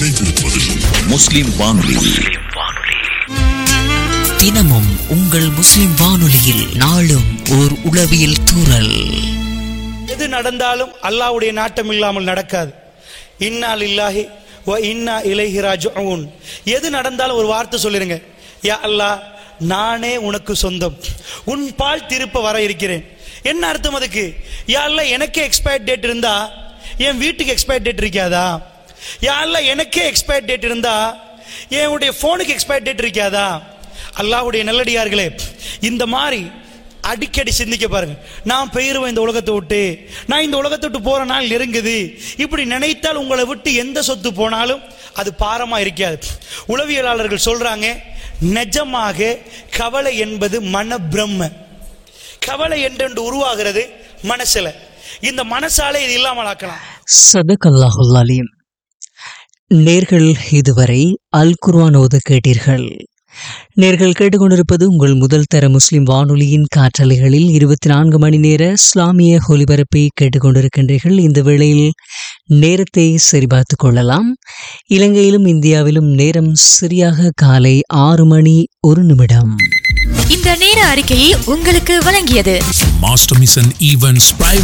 இணைந்திருப்பது முஸ்லிம் வானொலி தினமும் உங்கள் முஸ்லிம் வானொலியில் நாளும் ஓர் உளவியல் தூறல் எது நடந்தாலும் அல்லாஹ்வுடைய நாட்டம் இல்லாமல் நடக்காது இன்னா லில்லாஹி வ இன்னா இலைஹி ராஜிஊன் எது நடந்தாலும் ஒரு வார்த்தை சொல்லிருங்க யா அல்லாஹ் நானே உனக்கு சொந்தம் உன் பால் திருப்ப வர இருக்கிறேன் என்ன அர்த்தம் அதுக்கு யா அல்லாஹ் எனக்கே எக்ஸ்பயர் டேட் இருந்தா என் வீட்டுக்கு எக்ஸ்பயர் டேட் இருக்காதா யா அல்லாஹ் எனக்கே எக்ஸ்பயர் டேட் இருந்தா என்னுடைய போனுக்கு எக்ஸ்பயர் டேட் இருக்காதா அல்லாஹ்வுடைய நல்லடியார்களே இந்த மாதிரி அடிக்கடி சிந்திக்க பாருங்க நான் பெயருவேன் இந்த உலகத்தை விட்டு நான் இந்த உலகத்தை விட்டு போற நாள் நெருங்குது இப்படி நினைத்தால் உங்களை விட்டு எந்த சொத்து போனாலும் அது பாரமா இருக்காது உளவியலாளர்கள் சொல்றாங்க நிஜமாக கவலை என்பது மன பிரம்ம கவலை என்று உருவாகிறது மனசுல இந்த மனசாலே இது இல்லாமல் ஆக்கலாம் சதகல்லாஹுல் அலீம் நேர்கள் இதுவரை அல் குர்ஆன் ஓத கேட்டீர்கள் நேர்கள் கேட்டுக்கொண்டிருப்பது உங்கள் முதல் தர முஸ்லிம் வானொலியின் காற்றலைகளில் இருபத்தி நான்கு மணி நேர இஸ்லாமிய ஒலிபரப்பை கேட்டுக்கொண்டிருக்கின்றீர்கள் இந்த வேளையில் நேரத்தை சரிபார்த்து கொள்ளலாம் இலங்கையிலும் இந்தியாவிலும் நேரம் சரியாக காலை ஆறு மணி ஒரு நிமிடம் இந்த நேர அறிக்கையை உங்களுக்கு வழங்கியது Master Mission Events Private